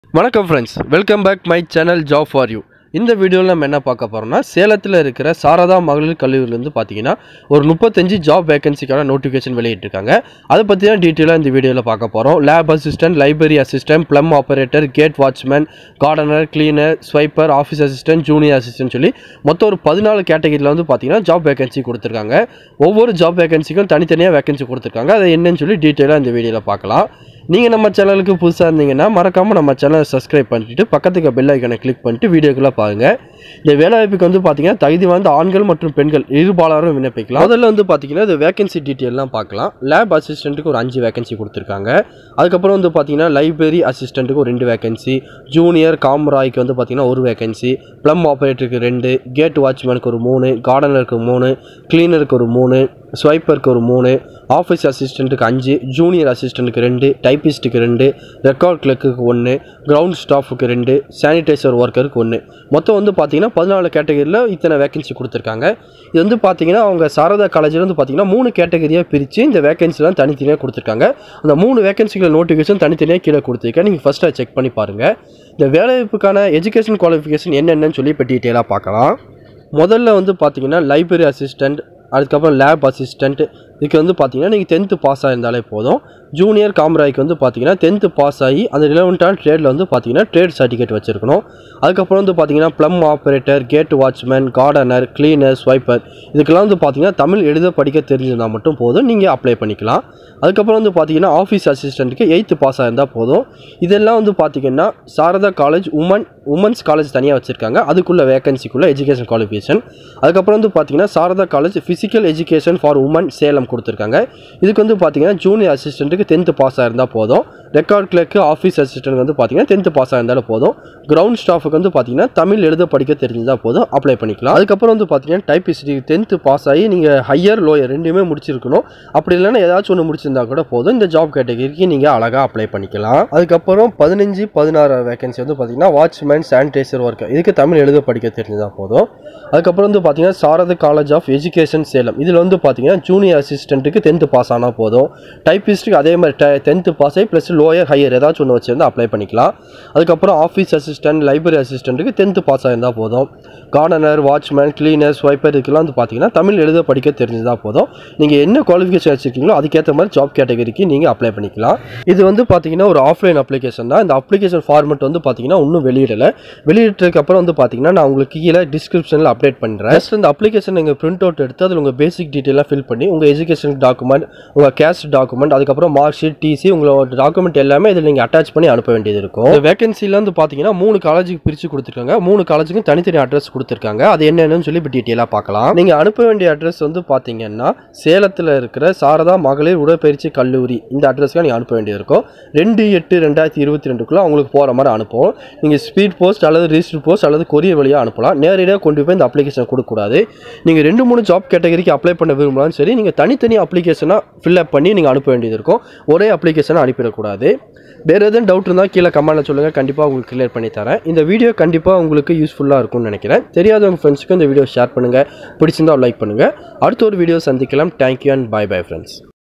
வணக்கம் friends welcome back my channel job for you இந்த வீடியோவில் நம்ம என்ன பார்க்க போகிறோம்னா சேலத்தில் இருக்கிற சாரதா மகளிர் கல்லூரியிலேருந்து பார்த்தீங்கன்னா ஒரு முப்பத்தஞ்சு ஜாப் வேகன்சிக்கான நோட்டிஃபிகேஷன் வெளியிட்டிருக்காங்க அதை பற்றி தான் டீட்டெயிலாக இந்த வீடியோவில் பார்க்க போகிறோம் lab assistant library assistant plumb operator gate watchman gardener cleaner sweeper office assistant junior assistant சொல்லி மொத்தம் ஒரு பதினாலு கேட்டகரியில் வந்து பார்த்தீங்கன்னா ஜாப் வேகன்சி கொடுத்துருக்காங்க ஒவ்வொரு ஜாப் வேகன்சிக்கும் தனித்தனியாக வேகன்சி கொடுத்துருக்காங்க அதை என்னன்னு சொல்லி டீட்டெயிலாக இந்த வீடியோவில் பார்க்கலாம் நீங்கள் நம்ம சேனலுக்கு புதுசாக இருந்தீங்கன்னா மறக்காமல் நம்ம சேனலை சப்ஸ்கிரைப் பண்ணிட்டு பக்கத்துக்கு பெல் ஐக்கனை கிளிக் பண்ணிட்டு வீடியோக்குள்ளே பாருங்கள் இந்த வேலைவாய்ப்புக்கு வந்து பார்த்தீங்கன்னா தகுதி வாய்ந்த ஆண்கள் மற்றும் பெண்கள் இருபாலரும் விண்ணப்பிக்கலாம் முதல்ல வந்து பார்த்தீங்கன்னா இந்த வேகன்சி டீட்டெயிலாம் பார்க்கலாம் லேப் அசிஸ்டண்ட்டுக்கு ஒரு அஞ்சு வேகன்சி கொடுத்துருக்காங்க அதுக்கப்புறம் வந்து பார்த்தீங்கன்னா லைப்ரரி அசிஸ்டண்ட்டுக்கு ஒரு ரெண்டு வேகன்சி ஜூனியர் காம்ராய்க்கு வந்து பார்த்தீங்கன்னா ஒரு வேகன்சி ப்ளம் ஆப்ரேட்டருக்கு ரெண்டு கேட் வாட்ச்மேனுக்கு ஒரு மூணு கார்டனருக்கு மூணு கிளீனருக்கு ஒரு மூணு ஸ்வைப்பருக்கு ஒரு மூணு ஆஃபீஸ் அசிஸ்டண்ட்டுக்கு அஞ்சு ஜூனியர் அசிஸ்டண்ட்டுக்கு ரெண்டு டைப்பிஸ்ட்டுக்கு ரெண்டு ரெக்கார்ட் கிளர்க்குக்கு ஒன்று கிரவுண்ட் ஸ்டாஃபுக்கு ரெண்டு சானிடைசர் ஒர்க்கருக்கு ஒன்று மொத்தம் வந்து பார்த்தீங்கன்னா பதினாலு கேட்டகரியில் இத்தனை வேகன்சி கொடுத்துருக்காங்க இது வந்து பார்த்தீங்கன்னா அவங்க சாரதா காலேஜில் வந்து பார்த்தீங்கன்னா மூணு கேட்டகரியாக பிரித்து இந்த வேகன்சிலாம் தனித்தனியாக கொடுத்துருக்காங்க அந்த மூணு வேகன்சிகள் நோட்டிஃபிகேஷன் தனித்தனியாக கீழே கொடுத்துருக்கேன் நீங்கள் ஃபஸ்ட்டாக செக் பண்ணி பாருங்கள் இந்த வேலைவாய்ப்புக்கான எஜுகேஷன் குவாலிஃபிகேஷன் என்னென்னு சொல்லி இப்போ டீட்டெயிலாக பார்க்கலாம் முதல்ல வந்து பார்த்தீங்கன்னா லைப்ரரி அசிஸ்டண்ட் அதுக்கப்புறம் லேப் அசிஸ்டண்ட் இதுக்கு வந்து பார்த்தீங்கன்னா நீங்கள் டென்த்து பாஸ் ஆயிருந்தாலே போதும் ஜூனியர் காமராய்க்கு வந்து பார்த்தீங்கன்னா டென்த்து பாஸ் ஆகி அந்த ரிலவெண்ட்டான ட்ரேடில் வந்து பார்த்தீங்கன்னா ட்ரேட் சர்டிஃபிகேட் வச்சுருக்கணும் அதுக்கப்புறம் வந்து பார்த்தீங்கன்னா plumb operator gate watchman gardener cleaner sweeper இதுக்கெல்லாம் வந்து பார்த்தீங்கன்னா தமிழ் எழுத படிக்க தெரிஞ்சிருந்தால் மட்டும் போதும் நீங்கள் அப்ளை பண்ணிக்கலாம் அதுக்கப்புறம் வந்து பார்த்தீங்கன்னா ஆஃபீஸ் அசிஸ்டண்ட்டுக்கு எயித்து பாஸ் ஆயிருந்தால் போதும் இதெல்லாம் வந்து பார்த்தீங்கன்னா Sharada college women women's college தனியாக வச்சுருக்காங்க அதுக்குள்ள வேகன்சிக்குள்ள எஜுகேஷன் குவாலிஃபிகேஷன் அதுக்கப்புறம் வந்து பார்த்தீங்கன்னா Sharada college physical education for women Salem கொடுத்துருக்காங்க இதுக்கு வந்து பார்த்தீங்கன்னா ஜூனியர் அசிஸ்டண்ட்டுக்கு டென்த்து பாஸ் ஆயிருந்தால் போதும் ரெக்கார்ட் கிளர்க்கு ஆஃபீஸ் அசிஸ்டன்ட் வந்து பார்த்தீங்கன்னா டென்த்து பாஸ் ஆயிருந்தாலும் போதும் கிரவுண்ட் ஸ்டாஃபுக்கு வந்து பார்த்தீங்கன்னா தமிழ் எழுத படிக்க தெரிஞ்சிருந்தால் போதும் அப்ளை பண்ணிக்கலாம் அதுக்கப்புறம் வந்து பார்த்தீங்கன்னா டைப்பிஸ்ட் டென்த்து பாஸ் ஆகி நீங்கள் ஹையர் லோயர் ரெண்டுமே முடிச்சிருக்கணும் அப்படி இல்லைன்னா ஏதாச்சும் ஒன்று முடிச்சிருந்தா கூட போதும் இந்த ஜாப் கேட்டகரிக்கு நீங்கள் அழகாக அப்ளை பண்ணிக்கலாம் அதுக்கப்புறம் பதினஞ்சு பதினாறு வேகன்சி வந்து பார்த்தீங்கன்னா வாட்ச்மேன் சானிடைசர் ஒர்க் இதுக்கு தமிழ் எழுத படிக்க தெரிஞ்சால் போதும் அதுக்கப்புறம் வந்து பார்த்தீங்கன்னா Sharada college of education Salem இதில் வந்து பார்த்தீங்கன்னா ஜூனியர் அசிஸ்டண்ட்டுக்கு டென்த்து பாஸ் ஆனால் போதும் டைப்பிஸ்ட்டுக்கு அதே மாதிரி டென்த்து பாஸ் ஆகி ப்ளஸ் லோயர் ஹையர் ஏதாச்சும் ஒன்று வச்சிருந்து அப்ளை பண்ணிக்கலாம் அதுக்கப்புறம் ஆஃபீஸ் அசிஸ்டன்ட் லைப்ரரி அசிஸ்டண்ட்டுக்கு டென்த்து பாஸ் ஆயிருந்தால் போதும் கார்டனர் வாட்ச்மேன் கிளீனர் ஸ்வைப்பர் இதுக்கெல்லாம் வந்து பார்த்தீங்கன்னா தமிழ் எழுத படிக்க தெரிஞ்சதா போதும் நீங்கள் என்ன குவாலிஃபிகேஷன் வச்சுருக்கீங்களோ அதுக்கேற்ற மாதிரி ஜாப் கேட்டகரிக்கு நீங்கள் அப்ளை பண்ணிக்கலாம் இது வந்து பார்த்தீங்கன்னா ஒரு ஆஃப்லைன் அப்ளிகேஷன் தான் இந்த அப்ளிகேஷன் ஃபார்மெட் வந்து பார்த்தீங்கன்னா இன்னும் வெளியிடலை வெளியிட்டதுக்கு அப்புறம் வந்து பார்த்தீங்கன்னா நான் உங்களுக்கு கீழே டிஸ்கிரிப்ஷனில் அப்டேட் பண்ணுறேன் ஜஸ்ட் இந்த அப்ளிகேஷன் நீங்கள் பிரிண்ட் அவுட் எடுத்து அதில் உங்கள் பேசிக் டீட்டெயிலாக ஃபில் பண்ணி உங்கள் எஜுகேஷன் டாக்குமெண்ட் உங்கள் கேஸ்ட் டாக்குமெண்ட் அதுக்கப்புறம் மார்க் ஷீட் டிசி உங்களோட டாக்குமெண்ட் எல்லாமே இதில் நீங்கள் அட்டாச் பண்ணி அனுப்ப வேண்டியது இருக்கும் இந்த வேகன்சியில் வந்து பார்த்தீங்கன்னா மூணு காலேஜுக்கு பிரித்து கொடுத்துருக்காங்க மூணு காலேஜுக்கும் தனித்தனி அட்ரஸ் கொடுத்துருக்காங்க அது என்னென்னு சொல்லி இப்போ டீட்டெயிலாக பார்க்கலாம் நீங்கள் அனுப்ப வேண்டிய அட்ரஸ் வந்து பார்த்தீங்கன்னா சேலத்தில் இருக்கிற சாரதா மகளிர் உடற்பயிற்சி கல்லூரி இந்த அட்ரஸ்க்கு நீங்கள் அனுப்ப வேண்டியது இருக்கும் ரெண்டு எட்டு ரெண்டாயிரத்தி இருபத்தி ரெண்டுக்குள்ளே அவங்களுக்கு போகிற மாதிரி அனுப்புவோம் நீங்கள் ஸ்பீட் போஸ்ட் அல்லது ரிஜிஸ்டர் போஸ்ட் அல்லது கொரியர் வழியாக அனுப்பலாம் நேரடியாக கொண்டு போய் இந்த அப்ளிகேஷன் கொடுக்கக்கூடாது நீங்கள் ரெண்டு மூணு ஜாப் கேட்டகரிக்கு அப்ளை பண்ண விரும்பலாம் சரி நீங்கள் தனித்தனி அப்ளிகேஷனாக ஃபில்அப் பண்ணி நீங்கள் அனுப்ப வேண்டியது இருக்கும் ஒரே அப்ளிகேஷனை அனுப்பிடக்கூடாது வேறு எதுவும் டவுட் இருந்தால் கீழே கமெண்ட்டில் சொல்லுங்கள் கண்டிப்பாக உங்களுக்கு கிளியர் பண்ணி தரேன் இந்த வீடியோ கண்டிப்பாக உங்களுக்கு யூஸ்ஃபுல்லாக இருக்கும்னு நினைக்கிறேன் தெரியாதவங்க ஃப்ரெண்ட்ஸுக்கு இந்த வீடியோ ஷேர் பண்ணுங்கள் பிடிச்சிருந்தா லைக் பண்ணுங்கள் அடுத்த ஒரு வீடியோ சந்திக்கலாம் thank you and bye bye friends